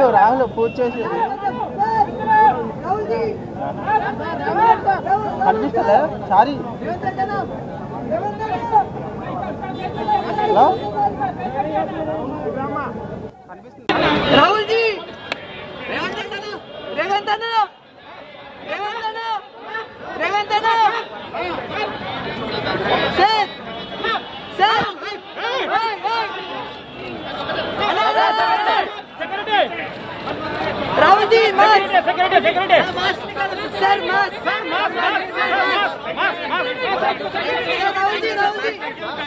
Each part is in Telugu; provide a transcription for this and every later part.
రాహుల్ రాహుల్ పూజ చేసి కనిపిస్తలే సారీ హలో రాహుల్ జీ రేవంత్ అన్న రేవంత్ అన్న రేవంత్ అన్న రేవంత్ అన్న సార్ సార్ ఓయ్, ఓయ్. అన్న, అన్న, అన్న, అన్న. రాహుల్ జీ మాస్ మాస్ నికాलो sir mass sir mass mass Rahul ji Rahul ji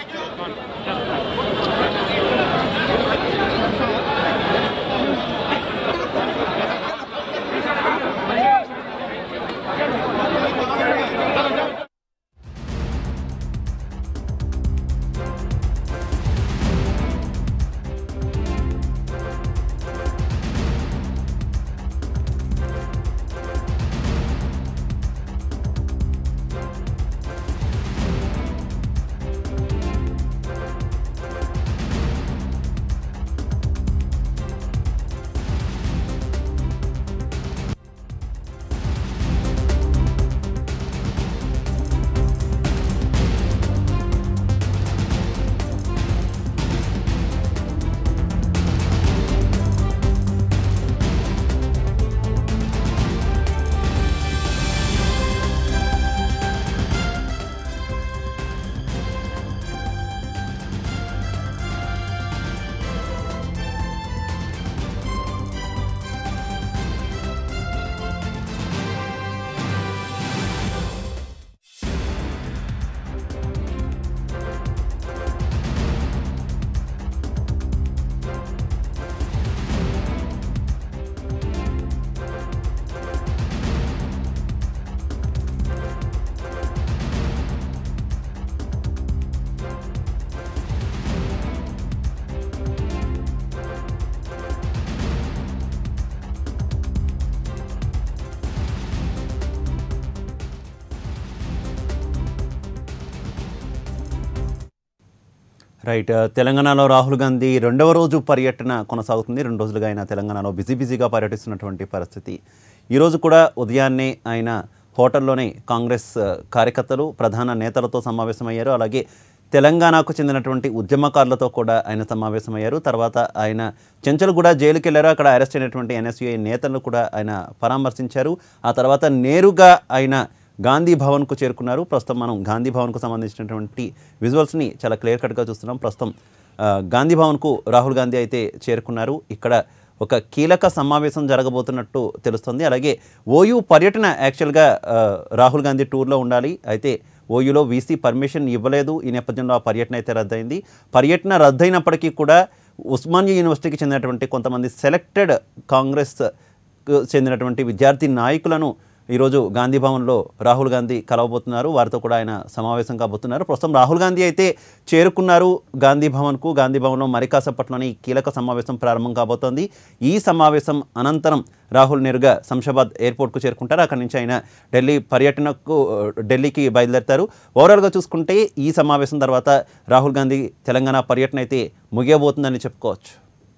right తెలంగాణలో రాహుల్ గాంధీ రెండవ రోజు పర్యటన కొనసాగుతుంది రెండు రోజులుగా ఆయన తెలంగాణలో బిజీ బిజీగా పర్యటిస్తున్నటువంటి పరిస్థితి ఈరోజు కూడా ఉదయాన్నే ఆయన హోటల్లోనే కాంగ్రెస్ ఆ, కార్యకర్తలు ప్రధాన నేతలతో సమావేశమయ్యారు అలాగే తెలంగాణకు చెందినటువంటి ఉద్యమకారులతో కూడా ఆయన సమావేశమయ్యారు తర్వాత ఆయన చెంచల్గూడ జైలుకి వెళ్ళారు అక్కడ అరెస్ట్ అయినటువంటి ఎన్ఎస్యుఐ నేతలను కూడా ఆయన పరామర్శించారు ఆ తర్వాత నేరుగా ఆయన గాంధీ భవన్కు చేరుకున్నారు ప్రస్తుతం మనం గాంధీ భవన్కు సంబంధించినటువంటి విజువల్స్ని చాలా క్లియర్ కట్గా చూస్తున్నాం ప్రస్తుతం ఆ, గాంధీ భవన్కు రాహుల్ గాంధీ అయితే చేరుకున్నారు ఇక్కడ ఒక కీలక సమావేశం జరగబోతున్నట్టు తెలుస్తుంది అలాగే ఓయూ పర్యటన యాక్చువల్గా ఆ, రాహుల్ గాంధీ టూర్లో ఉండాలి అయితే ఓయూలో వీసీ పర్మిషన్ ఇవ్వలేదు ఈ నేపథ్యంలో ఆ పర్యటన అయితే రద్దయింది పర్యటన రద్దయినప్పటికీ కూడా ఉస్మానియా యూనివర్సిటీకి చెందినటువంటి కొంతమంది సెలెక్టెడ్ కాంగ్రెస్ కు చెందినటువంటి విద్యార్థి నాయకులను ఈరోజు గాంధీ భవన్లో రాహుల్ గాంధీ కలవబోతున్నారు వారితో కూడా ఆయన సమావేశం కాబోతున్నారు ప్రస్తుతం రాహుల్ గాంధీ అయితే చేరుకున్నారు గాంధీ భవన్కు గాంధీ భవన్లో మరి కాసేపట్లోనే ఈ కీలక సమావేశం ప్రారంభం కాబోతోంది ఈ సమావేశం అనంతరం రాహుల్ నేరుగా శంషాబాద్ ఎయిర్పోర్ట్కు చేరుకుంటారు అక్కడి నుంచి ఆయన ఢిల్లీ పర్యటనకు ఢిల్లీకి బయలుదేరతారు ఓవరాల్గా చూసుకుంటే ఈ సమావేశం తర్వాత రాహుల్ గాంధీ తెలంగాణ పర్యటన అయితే ముగియబోతుందని చెప్పుకోవచ్చు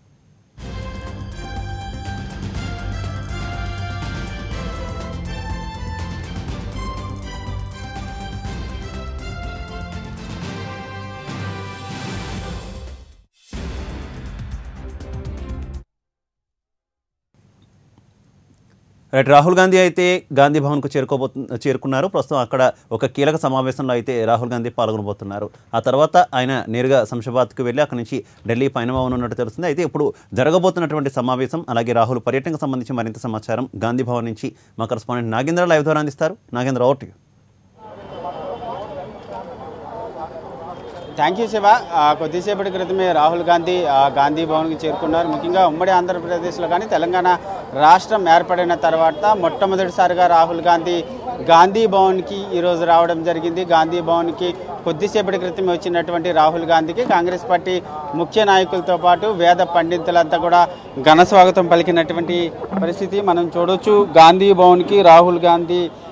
రైట్ రాహుల్ గాంధీ అయితే గాంధీ భవన్కు చేరుకోబోతు చేరుకున్నారు ప్రస్తుతం అక్కడ ఒక కీలక సమావేశంలో అయితే రాహుల్ గాంధీ పాల్గొనబోతున్నారు ఆ తర్వాత ఆయన నేరుగా శంషాబాద్కు వెళ్ళి అక్కడి నుంచి ఢిల్లీ పయనం ఉన్నట్టు తెలుస్తుంది అయితే ఇప్పుడు జరగబోతున్నటువంటి సమావేశం అలాగే రాహుల్ పర్యటనకు సంబంధించి మరింత సమాచారం గాంధీ భవన్ నుంచి మా కరస్పాండెంట్ నాగేంద్ర లైవ్ ద్వారా అందిస్తారు నాగేంద్ర ఓటు థ్యాంక్ యూ శివ ఆ, కొద్దిసేపటి క్రితమే రాహుల్ గాంధీ ఆ, గాంధీ భవన్కి చేరుకున్నారు ముఖ్యంగా ఉమ్మడి ఆంధ్రప్రదేశ్లో కానీ తెలంగాణ రాష్ట్రం ఏర్పడిన తర్వాత మొట్టమొదటిసారిగా రాహుల్ గాంధీ గాంధీ భవన్కి ఈరోజు రావడం జరిగింది గాంధీ భవన్కి కొద్దిసేపటి క్రితమే వచ్చినటువంటి రాహుల్ గాంధీకి కాంగ్రెస్ పార్టీ ముఖ్య నాయకులతో పాటు వేద పండితులంతా కూడా ఘన స్వాగతం పలికినటువంటి పరిస్థితి మనం చూడొచ్చు గాంధీ భవన్కి రాహుల్ గాంధీ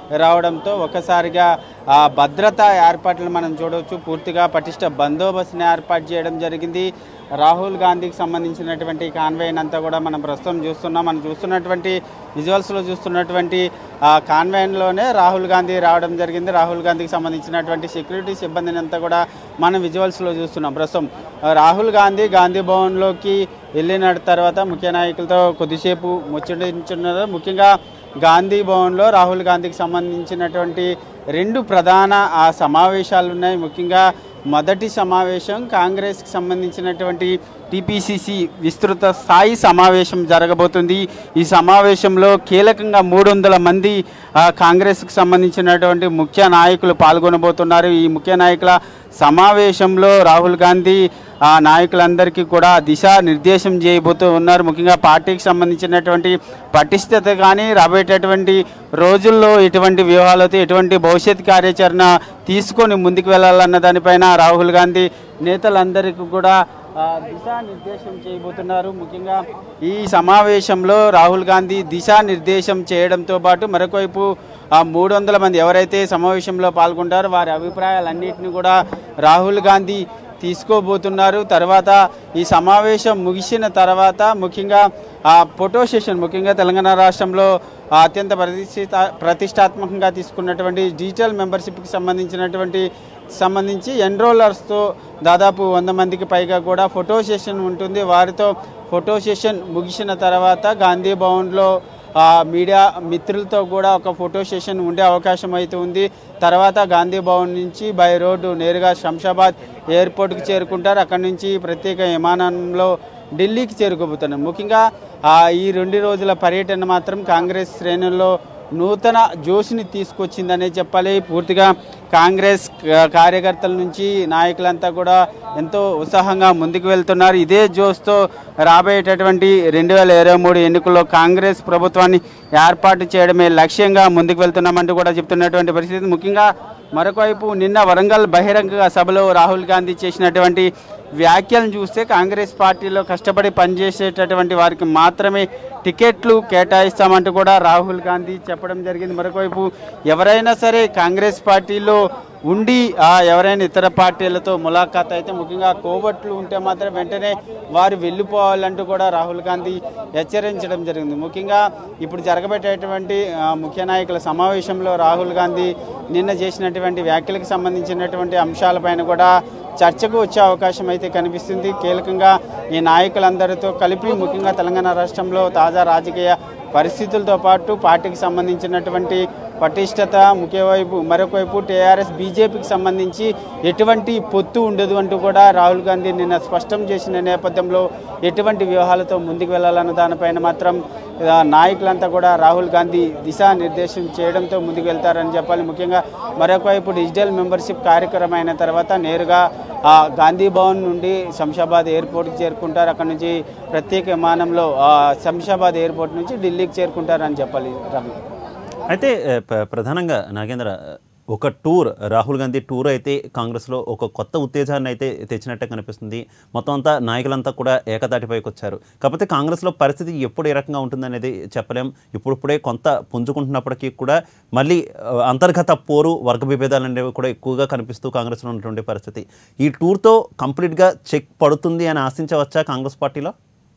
రావడంతో ఒక్కసారిగా ఆ భద్రతా ఏర్పాట్లు మనం చూడవచ్చు పూర్తిగా పటిష్ట బందోబస్తుని ఏర్పాటు చేయడం జరిగింది రాహుల్ గాంధీకి సంబంధించినటువంటి కాన్వేన్ అంతా కూడా మనం ప్రస్తుతం చూస్తున్నాం మనం చూస్తున్నటువంటి విజువల్స్లో చూస్తున్నటువంటి ఆ కాన్వేన్లోనే రాహుల్ గాంధీ రావడం జరిగింది రాహుల్ గాంధీకి సంబంధించినటువంటి సెక్యూరిటీ సిబ్బందిని అంతా కూడా మనం విజువల్స్లో చూస్తున్నాం ప్రస్తుతం ఆ, రాహుల్ గాంధీ గాంధీ భవన్లోకి వెళ్ళిన తర్వాత ముఖ్య నాయకులతో కొద్దిసేపు ముచ్చటించున్నారు ముఖ్యంగా గాంధీ భవన్లో రాహుల్ గాంధీకి సంబంధించినటువంటి రెండు ప్రధాన ఆ సమావేశాలు ఉన్నాయి ముఖ్యంగా మొదటి సమావేశం కాంగ్రెస్కి సంబంధించినటువంటి టీపీసీసీ విస్తృత స్థాయి సమావేశం జరగబోతుంది ఈ సమావేశంలో కీలకంగా మూడు వందల మంది ఆ, కాంగ్రెస్కి సంబంధించినటువంటి ముఖ్య నాయకులు పాల్గొనబోతున్నారు ఈ ముఖ్య నాయకుల సమావేశంలో రాహుల్ గాంధీ ఆ నాయకులందరికీ కూడా దిశా నిర్దేశం చేయబోతూ ఉన్నారు ముఖ్యంగా పార్టీకి సంబంధించినటువంటి పటిష్టత కానీ రాబోయేటటువంటి రోజుల్లో ఎటువంటి వ్యూహాలతో ఎటువంటి భవిష్యత్ కార్యాచరణ తీసుకొని ముందుకు వెళ్ళాలన్న దానిపైన రాహుల్ గాంధీ నేతలందరికీ కూడా ఆ, దిశానిర్దేశం చేయబోతున్నారు ముఖ్యంగా ఈ సమావేశంలో రాహుల్ గాంధీ దిశానిర్దేశం చేయడంతో పాటు మరొకవైపు ఆ మూడు వందల మంది ఎవరైతే సమావేశంలో పాల్గొంటారో వారి అభిప్రాయాలన్నింటినీ కూడా రాహుల్ గాంధీ తీసుకోబోతున్నారు తర్వాత ఈ సమావేశం ముగిసిన తర్వాత ముఖ్యంగా ఆ ఫోటో సెషన్ ముఖ్యంగా తెలంగాణ రాష్ట్రంలో ఆ అత్యంత ప్రతిష్ఠిత ప్రతిష్టాత్మకంగా తీసుకున్నటువంటి డిజిటల్ మెంబర్షిప్కి సంబంధించినటువంటి సంబంధించి ఎన్రోలర్స్తో దాదాపు వంద మందికి పైగా కూడా ఫోటో సెషన్ ఉంటుంది వారితో ఫోటో సెషన్ ముగిసిన తర్వాత గాంధీ భవన్లో ఆ, మీడియా మిత్రులతో కూడా ఒక ఫోటో సెషన్ ఉండే అవకాశం అయితే ఉంది తర్వాత గాంధీ భవన్ నుంచి బై రోడ్డు నేరుగా శంషాబాద్ ఎయిర్పోర్ట్కి చేరుకుంటారు అక్కడి నుంచి ప్రత్యేక విమానంలో ఢిల్లీకి చేరుకోబోతున్నారు ముఖ్యంగా ఆ, ఈ రెండు రోజుల పర్యటన మాత్రం కాంగ్రెస్ శ్రేణుల్లో నూతన జోష్ని తీసుకొచ్చిందనే చెప్పాలి పూర్తిగా కాంగ్రెస్ క- కార్యకర్తల నుంచి నాయకులంతా కూడా ఎంతో ఉత్సాహంగా ముందుకు వెళ్తున్నారు ఇదే జోష్తో రాబోయేటటువంటి రెండు వేల ఇరవై మూడు ఎన్నికల్లో కాంగ్రెస్ ప్రభుత్వాన్ని ఏర్పాటు చేయడమే లక్ష్యంగా ముందుకు వెళ్తున్నామంటూ కూడా చెప్తున్నటువంటి పరిస్థితి ముఖ్యంగా మరొక వైపు నిన్న వరంగల్ బహిరంగ సభలో రాహుల్ గాంధీ చేసినటువంటి వ్యాఖ్యలను చూస్తే కాంగ్రెస్ పార్టీలో కష్టపడి పనిచేసేటటువంటి వారికి మాత్రమే టికెట్లు కేటాయిస్తామంటూ కూడా రాహుల్ గాంధీ చెప్పడం జరిగింది మరొకవైపు ఎవరైనా సరే కాంగ్రెస్ పార్టీలో ఉండి ఆ ఎవరైనా ఇతర పార్టీలతో ములాఖాత్ అయితే ముఖ్యంగా కోవట్లు ఉంటే మాత్రం వెంటనే వారు వెళ్ళిపోవాలంటూ కూడా రాహుల్ గాంధీ హెచ్చరించడం జరిగింది ముఖ్యంగా ఇప్పుడు జరగబెట్టేటువంటి ఆ, ముఖ్య నాయకుల సమావేశంలో రాహుల్ గాంధీ నిన్న చేసినటువంటి వ్యాఖ్యలకు సంబంధించినటువంటి అంశాలపైన కూడా చర్చకు వచ్చే అవకాశం అయితే కనిపిస్తుంది కీలకంగా ఈ నాయకులందరితో కలిపి ముఖ్యంగా తెలంగాణ రాష్ట్రంలో తాజా రాజకీయ పరిస్థితులతో పాటు పార్టీకి సంబంధించినటువంటి పటిష్టత ముఖ్య వైపు మరొక వైపు టీఆర్ఎస్ బీజేపీకి సంబంధించి ఎటువంటి పొత్తు ఉండదు అంటూ కూడా రాహుల్ గాంధీ నిన్న స్పష్టం చేసిన నేపథ్యంలో ఎటువంటి వ్యూహాలతో ముందుకు వెళ్ళాలన్న దానిపైన మాత్రం ఆ, నాయకులంతా కూడా రాహుల్ గాంధీ దిశానిర్దేశం చేయడంతో ముందుకు వెళ్తారని చెప్పాలి ముఖ్యంగా మరొక వైపు డిజిటల్ మెంబర్షిప్ కార్యక్రమం అయిన తర్వాత నేరుగా ఆ, గాంధీ భవన్ నుండి శంషాబాద్ ఎయిర్పోర్ట్కి చేరుకుంటారు అక్కడ నుంచి ప్రత్యేక విమానంలో ఆ, శంషాబాద్ ఎయిర్పోర్ట్ నుంచి ఢిల్లీకి చేరుకుంటారని చెప్పాలి రవి అయితే ఏ, ప్ర- ప్రధానంగా నాగేంద్ర ఒక టూర్ రాహుల్ గాంధీ టూర్ అయితే కాంగ్రెస్లో ఒక కొత్త ఉత్తేజాన్ని అయితే తెచ్చినట్టే కనిపిస్తుంది మొత్తం అంతా నాయకులంతా కూడా ఏకతాటిపైకి వచ్చారు కాకపోతే కాంగ్రెస్లో పరిస్థితి ఎప్పుడు ఏ రకంగా ఉంటుందనేది చెప్పలేం ఇప్పుడిప్పుడే కొంత పుంజుకుంటున్నప్పటికీ కూడా మళ్ళీ ఆ, అంతర్గత పోరు వర్గ విభేదాలు అనేవి కూడా ఎక్కువగా కనిపిస్తూ కాంగ్రెస్లో ఉన్నటువంటి పరిస్థితి ఈ టూర్తో కంప్లీట్గా చెక్ పడుతుంది అని ఆశించవచ్చా కాంగ్రెస్ పార్టీలో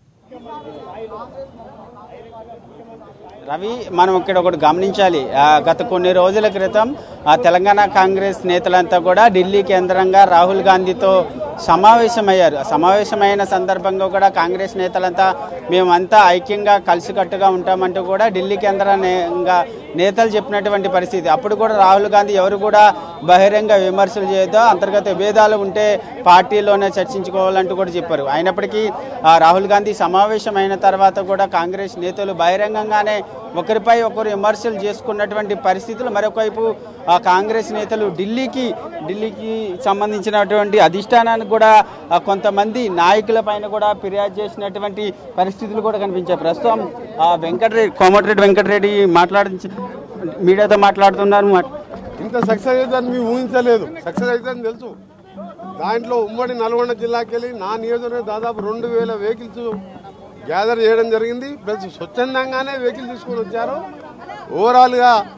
రవి మనం ఇక్కడ ఒకటి గమనించాలి ఆ, గత కొన్ని రోజుల క్రితం ఆ తెలంగాణ కాంగ్రెస్ నేతలంతా కూడా ఢిల్లీ కేంద్రంగా రాహుల్ గాంధీతో సమావేశమయ్యారు ఆ సమావేశమైన సందర్భంగా కూడా కాంగ్రెస్ నేతలంతా మేమంతా ఐక్యంగా కలిసికట్టుగా ఉంటామంటూ కూడా ఢిల్లీ కేంద్రంగా నేతలు చెప్పినటువంటి పరిస్థితి అప్పుడు కూడా రాహుల్ గాంధీ ఎవరు కూడా బహిరంగ విమర్శలు చేయొద్దు అంతర్గత విభేదాలు ఉంటే పార్టీలోనే చర్చించుకోవాలంటూ కూడా చెప్పారు అయినప్పటికీ ఆ, రాహుల్ గాంధీ సమావేశం అయిన తర్వాత కూడా కాంగ్రెస్ నేతలు బహిరంగంగానే ఒకరిపై ఒకరు విమర్శలు చేసుకున్నటువంటి పరిస్థితులు మరొకవైపు ఆ కాంగ్రెస్ నేతలు ఢిల్లీకి ఢిల్లీకి సంబంధించినటువంటి అధిష్టానానికి కూడా ఆ, కొంతమంది నాయకుల పైన కూడా ఫిర్యాదు చేసినటువంటి పరిస్థితులు కూడా కనిపించాయి ప్రస్తుతం ఆ వెంకటరెడ్డి కోమటిరెడ్డి వెంకటరెడ్డి మాట్లాడి మీడియాతో మాట్లాడుతున్నారు మాట్- ఇంత సక్సెస్ అవుతుందని మేము ఊహించలేదు సక్సెస్ అవుతుందని తెలుసు దాంట్లో ఉమ్మడి నల్గొండ జిల్లాకి వెళ్ళి నా నియోజకవర్గం దాదాపు రెండు వేల వెహికల్స్ గ్యాదర్ చేయడం జరిగింది ప్లస్ స్వచ్ఛందంగానే వెహికల్ తీసుకొని వచ్చారు ఓవరాల్గా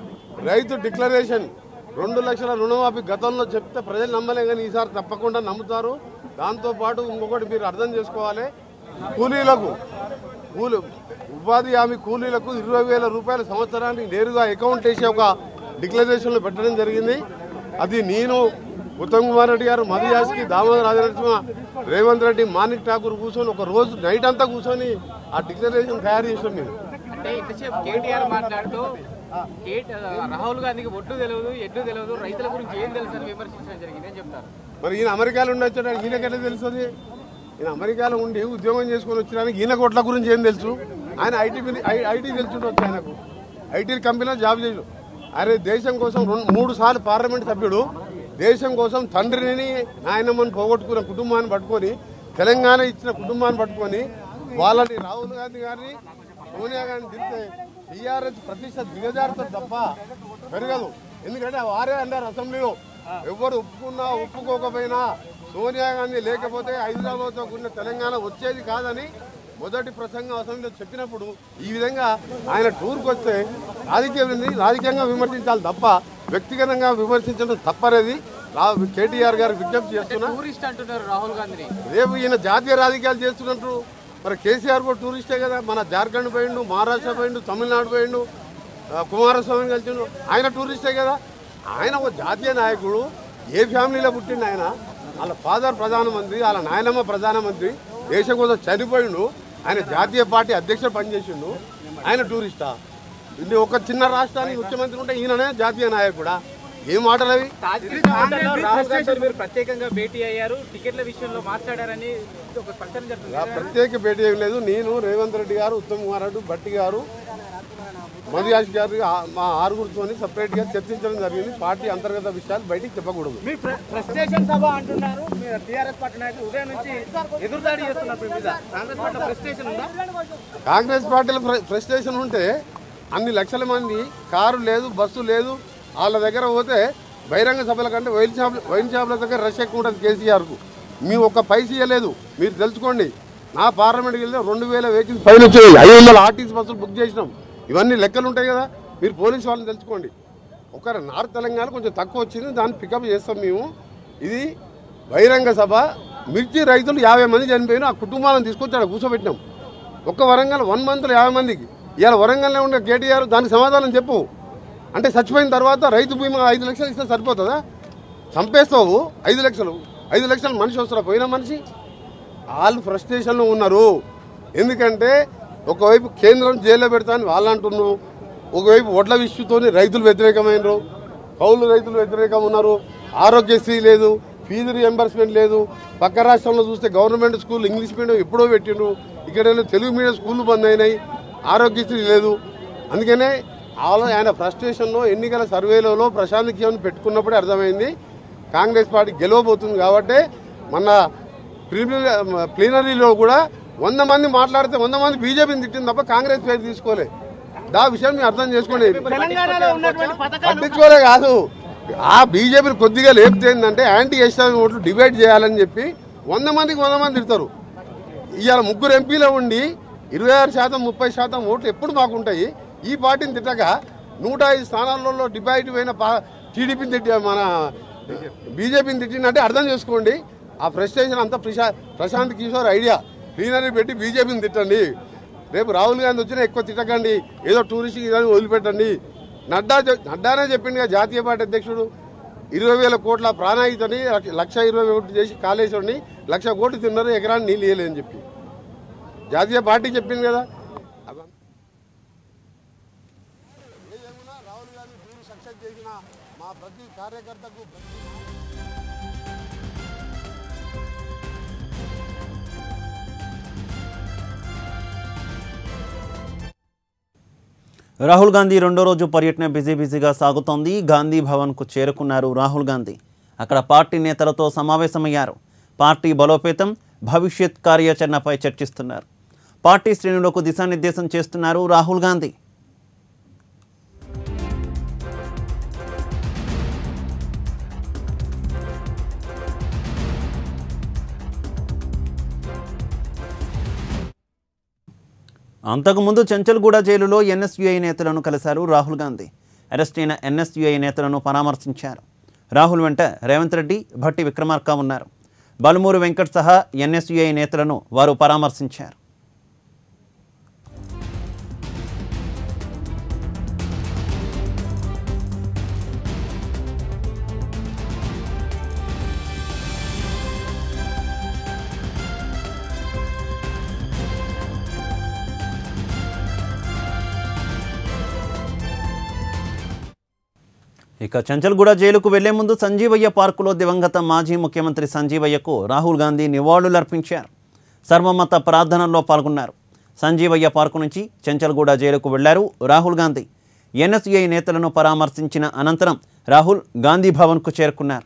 రైతు డిక్లరేషన్ రెండు లక్షల రుణమాఫీ గతంలో చెప్తే ప్రజలు నమ్మలే కానీ ఈసారి తప్పకుండా నమ్ముతారు దాంతోపాటు ఇంకొకటి మీరు అర్థం చేసుకోవాలి కూలీలకు కూలి ఉపాధి హామీ కూలీలకు ఇరవై వేల రూపాయల సంవత్సరానికి నేరుగా అకౌంట్ వేసి ఒక డిక్లరేషన్లో పెట్టడం జరిగింది అది నేను ఉత్తమ్ కుమార్ రెడ్డి గారు మధుయాస్కి దామోదర రాజనరసింహ రేవంత్ రెడ్డి మాణిక్ ఠాకూర్ కూర్చొని ఒక రోజు నైట్ అంతా కూర్చొని ఆ డిక్లరేషన్ తయారు చేసాం మేము అంటే ఇంతసేపు కేటీఆర్ మాట్లాడుతూ కేట్ రాహుల్ గాంధీకి ఒడ్డు తెలియదు ఎడ్డు తెలియదు రైతుల గురించి ఏం తెలుసు అని విమర్శించడం జరిగింది అని చెప్తారు మరి ఈయన అమెరికాలో ఉండి వచ్చాడు ఈయనకెట్లా తెలుస్తుంది ఈయన అమెరికాలో ఉండి ఉద్యోగం చేసుకొని వచ్చినానికి ఈయన కొట్ల గురించి ఏం తెలుసు ఆయన ఐటీ ఐటీ తెలుసుండొచ్చు ఆయనకు ఐటీ కంపెనీలో జాబ్ చేయడు అరే దేశం కోసం రెండు మూడు సార్లు పార్లమెంట్ సభ్యుడు దేశం కోసం తండ్రిని నాయనమ్మని పోగొట్టుకున్న కుటుంబాన్ని పట్టుకొని తెలంగాణ ఇచ్చిన కుటుంబాన్ని పట్టుకొని వాళ్ళని రాహుల్ గాంధీ గారిని సోనియా గాంధీ తిరిగితే టీఆర్ఎస్ ప్రతిష్ట దిగజారుతుంది తప్ప పెరగదు ఎందుకంటే వారే అన్నారు అసెంబ్లీలో ఎవరు ఒప్పుకున్నా ఒప్పుకోకపోయినా సోనియా గాంధీ లేకపోతే హైదరాబాద్తో కూడిన తెలంగాణ వచ్చేది కాదని మొదటి ప్రసంగం అసెంబ్లీలో చెప్పినప్పుడు ఈ విధంగా ఆయన టూర్కి వస్తే రాజకీయం రాజకీయంగా విమర్శించాలి తప్ప వ్యక్తిగతంగా విమర్శించడం తప్పనేది రా- కేటీఆర్ గారికి విజ్ఞప్తి చేస్తున్నా టూరిస్ట్ అంటున్నారు రాహుల్ గాంధీని రేపు ఈయన జాతీయ రాజకీయాలు చేస్తున్నట్టు మరి కేసీఆర్ కూడా టూరిస్టే కదా మన జార్ఖండ్ పోయిండు మహారాష్ట్ర పోయిండు తమిళనాడు పోయిండు ఆ, కుమారస్వామి కలిసిండు ఆయన టూరిస్టే కదా ఆయన ఒక జాతీయ నాయకుడు ఏ ఫ్యామిలీలో పుట్టిండు ఆయన వాళ్ళ ఫాదర్ ప్రధానమంత్రి వాళ్ళ నాయనమ్మ ప్రధానమంత్రి దేశం కోసం చనిపోయిండు ఆయన జాతీయ పార్టీ అధ్యక్షుడు పనిచేసిండు ఆయన టూరిస్టా ఇది ఒక చిన్న రాష్ట్రానికి ముఖ్యమంత్రి ఉంటే ఈయననే జాతీయ నాయకుడా ఏం మాటలు అవి రాహుల్ గాంధీ మీరు ప్రత్యేకంగా భేటీ అయ్యారు టికెట్ల విషయంలో మాట్లాడారని ఒక ప్రకటన జరుగుతుంది ఆ ప్రత్యేక భేటీ ఏం లేదు నేను రేవంత్ రెడ్డి గారు ఉత్తమ్ కుమార్ రెడ్డి భట్టి గారు మధుయాష్ గారు ఆ- మా ఆరుగురితో సపరేట్ గా చర్చించడం జరిగింది పార్టీ అంతర్గత విషయాలు బయటికి చెప్పకూడదు మీ ప్రెస్టేషన్ సభ అంటున్నారు మీరు టీఆర్ఎస్ పార్టీ నాయకులు ఉదయం నుంచి ఎదురుదాడి చేస్తున్నారు మీ మీద కాంగ్రెస్ పార్టీ ప్రెస్టేషన్ ఉందా కాంగ్రెస్ పార్టీలో ప్ర- ఫ్రస్ట్రేషన్ ఉంటే అన్ని లక్షల మంది కారు లేదు బస్సు లేదు వాళ్ళ దగ్గర పోతే బహిరంగ సభల కంటే వైన్ షాప్ వైన్ షాపుల దగ్గర రష్ ఎక్కువ ఉంటుంది కేసీఆర్కు మీ ఒక్క పైస ఇవ్వలేదు మీరు తెలుసుకోండి నా పార్లమెంట్కి వెళ్తే రెండు వేల వెహికల్స్ పైన వచ్చాయి ఐదు వందల ఆర్టీసీ బస్సులు బుక్ చేసినాం ఇవన్నీ లెక్కలు ఉంటాయి కదా మీరు పోలీసు వాళ్ళని తెలుసుకోండి ఒక నార్త్ తెలంగాణ కొంచెం తక్కువ వచ్చింది దాన్ని పికప్ చేస్తాం మేము ఇది బహిరంగ సభ మిర్చి రైతులు యాభై మంది చనిపోయిన ఆ కుటుంబాలను తీసుకొచ్చి అక్కడ కూర్చోబెట్టినాం ఒక్క వరంగల్ వన్ మంత్లో యాభై మందికి ఇవాళ వరంగల్లో ఉండే కేటీఆర్ దానికి సమాధానం చెప్పు అంటే చచ్చిపోయిన తర్వాత రైతు బీమా ఐదు లక్షలు ఇస్తే సరిపోతుందా చంపేస్తావు ఐదు లక్షలు ఐదు లక్షలు మనిషి వస్తారా పోయిన మనిషి వాళ్ళు ఫ్రస్ట్రేషన్లో ఉన్నారు ఎందుకంటే ఒకవైపు కేంద్రం జైల్లో పెడతానని వాళ్ళు అంటున్నారు ఒకవైపు ఒడ్ల విషయంతోని రైతులు వ్యతిరేకమైనరు కౌలు రైతులు వ్యతిరేకం ఉన్నారు ఆరోగ్యశ్రీ లేదు ఫీజు రియంబర్స్మెంట్ లేదు పక్క రాష్ట్రంలో చూస్తే గవర్నమెంట్ స్కూల్ ఇంగ్లీష్ మీడియం ఎప్పుడో పెట్టిండ్రు ఇక్కడ తెలుగు మీడియం స్కూళ్ళు బంద్ అయినాయి ఆరోగ్యశ్రీ లేదు అందుకనే ఆలో ఆయన ఫ్రస్ట్రేషన్లో ఎన్నికల సర్వేలలో ప్రశాంత్ కిషన్ పెట్టుకున్నప్పుడే అర్థమైంది కాంగ్రెస్ పార్టీ గెలవబోతుంది కాబట్టి మొన్న ప్రిలిమినరీ- ప్లీనరీలో కూడా వంద మంది మాట్లాడితే వంద మంది బీజేపీని తిట్టింది తప్ప కాంగ్రెస్ పేరు తీసుకోలే దా విషయం మీరు అర్థం చేసుకోండి తెలంగాణలో ఉన్నటువంటి పథకాలు పట్టించుకోలే కాదు ఆ బీజేపీని కొద్దిగా లేపితే ఏంటంటే యాంటీ ఎస్టాబ్లిష్ ఓట్లు డిబేట్ చేయాలని చెప్పి వంద మందికి వంద మంది తిడతారు ఇవాళ ముగ్గురు ఎంపీలో ఉండి ఇరవై ఆరు శాతం ముప్పై శాతం ఓట్లు ఎప్పుడు మాకు ఉంటాయి ఈ పార్టీని తిట్టక నూట ఐదు స్థానాలలో డిబేట్ పోయిన పా టీడీపీని తిట్టి మన బీజేపీని తిట్టినట్టే అర్థం చేసుకోండి ఆ ఫ్రస్ట్రేషన్ అంతా ప్రశా ప్రశాంత్ కిషోర్ ఐడియా ప్లీనరీ పెట్టి బీజేపీని తిట్టండి రేపు రాహుల్ గాంధీ వచ్చినా ఎక్కువ తిట్టకండి ఏదో టూరిస్ట్ ఇదని వదిలిపెట్టండి నడ్డా చె- నడ్డానే చెప్పిండుగా జాతీయ పార్టీ అధ్యక్షుడు ఇరవై వేల కోట్ల ప్రాణాయితని లక్ష- లక్ష ఇరవై కోట్లు చేసి కాళేశ్వరిని లక్ష కోట్లు తిన్నారు ఎకరాన్ని నీళ్ళు ఇవ్వలేదని చెప్పి జాతీయ పార్టీ చెప్పింది కదా అవ- ఏదేమైనా రాహుల్ గాంధీ టూర్ సక్సెస్ చేసిన మా ప్రతి కార్యకర్తకు ప్రతి రాహుల్ గాంధీ రెండో రోజు పర్యటన బిజీ బిజీగా సాగుతోంది గాంధీ భవన్కు చేరుకున్నారు రాహుల్ గాంధీ అక్కడ పార్టీ నేతలతో సమావేశమయ్యారు పార్టీ బలోపేతం భవిష్యత్ కార్యాచరణపై చర్చిస్తున్నారు పార్టీ శ్రేణులకు దిశానిర్దేశం చేస్తున్నారు రాహుల్ గాంధీ అంతకుముందు చెంచల్గూడ జైలులో ఎన్ఎస్యుఐ నేతలను కలిశారు రాహుల్ గాంధీ అరెస్ట్ అయిన ఎన్ఎస్యుఐ నేతలను పరామర్శించారు రాహుల్ వెంట రేవంత్ రెడ్డి భట్టి విక్రమార్క ఉన్నారు బలుమూరు వెంకట్ సహా ఎన్ఎస్యుఐ నేతలను వారు పరామర్శించారు ఇక చంచల్గూడ జైలుకు వెళ్లే ముందు సంజీవయ్య పార్కులో దివంగత మాజీ ముఖ్యమంత్రి సంజీవయ్యకు రాహుల్ గాంధీ నివాళులర్పించారు సర్వమత ప్రార్థనల్లో పాల్గొన్నారు సంజీవయ్య పార్కు నుంచి చంచల్గూడ జైలుకు వెళ్లారు రాహుల్ గాంధీ ఎన్ఎస్యుఐ నేతలను పరామర్శించిన అనంతరం రాహుల్ గాంధీ భవన్కు చేరుకున్నారు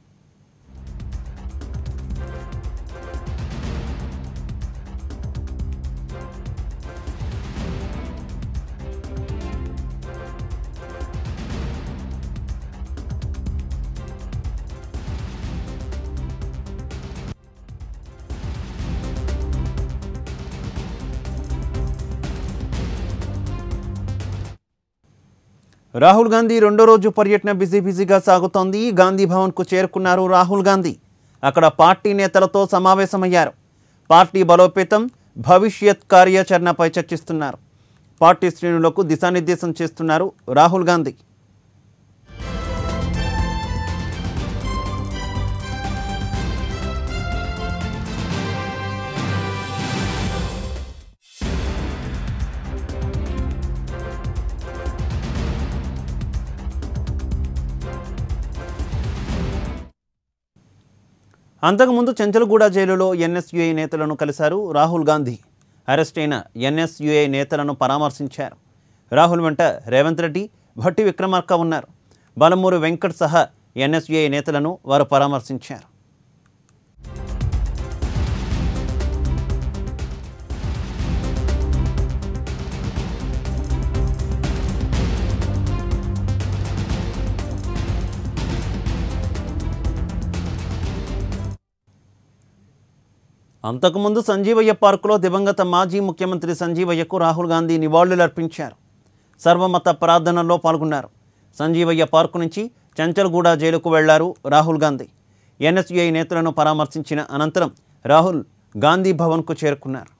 రాహుల్ గాంధీ రెండో రోజు పర్యటన బిజీ బిజీగా సాగుతోంది గాంధీ భవన్కు చేరుకున్నారు రాహుల్ గాంధీ అక్కడ పార్టీ నేతలతో సమావేశమయ్యారు పార్టీ బలోపేతం భవిష్యత్ కార్యాచరణపై చర్చిస్తున్నారు పార్టీ శ్రేణులకు దిశానిర్దేశం చేస్తున్నారు రాహుల్ గాంధీ అంతకుముందు చెంచల్గూడ జైలులో ఎన్ఎస్యుఐ నేతలను కలిశారు రాహుల్ గాంధీ అరెస్ట్ అయిన ఎన్ఎస్యుఐ నేతలను పరామర్శించారు రాహుల్ వెంట రేవంత్ రెడ్డి భట్టి విక్రమార్క ఉన్నారు బలమూరు వెంకట్ సహా ఎన్ఎస్యుఐ నేతలను వారు పరామర్శించారు అంతకుముందు సంజీవయ్య పార్కులో దివంగత మాజీ ముఖ్యమంత్రి సంజీవయ్యకు రాహుల్ గాంధీ నివాళులర్పించారు సర్వమత ప్రార్థనల్లో పాల్గొన్నారు సంజీవయ్య పార్కు నుంచి చంచల్గూడ జైలుకు వెళ్లారు రాహుల్ గాంధీ ఎన్ఎస్యుఐ నేతలను పరామర్శించిన అనంతరం రాహుల్ గాంధీ భవన్కు చేరుకున్నారు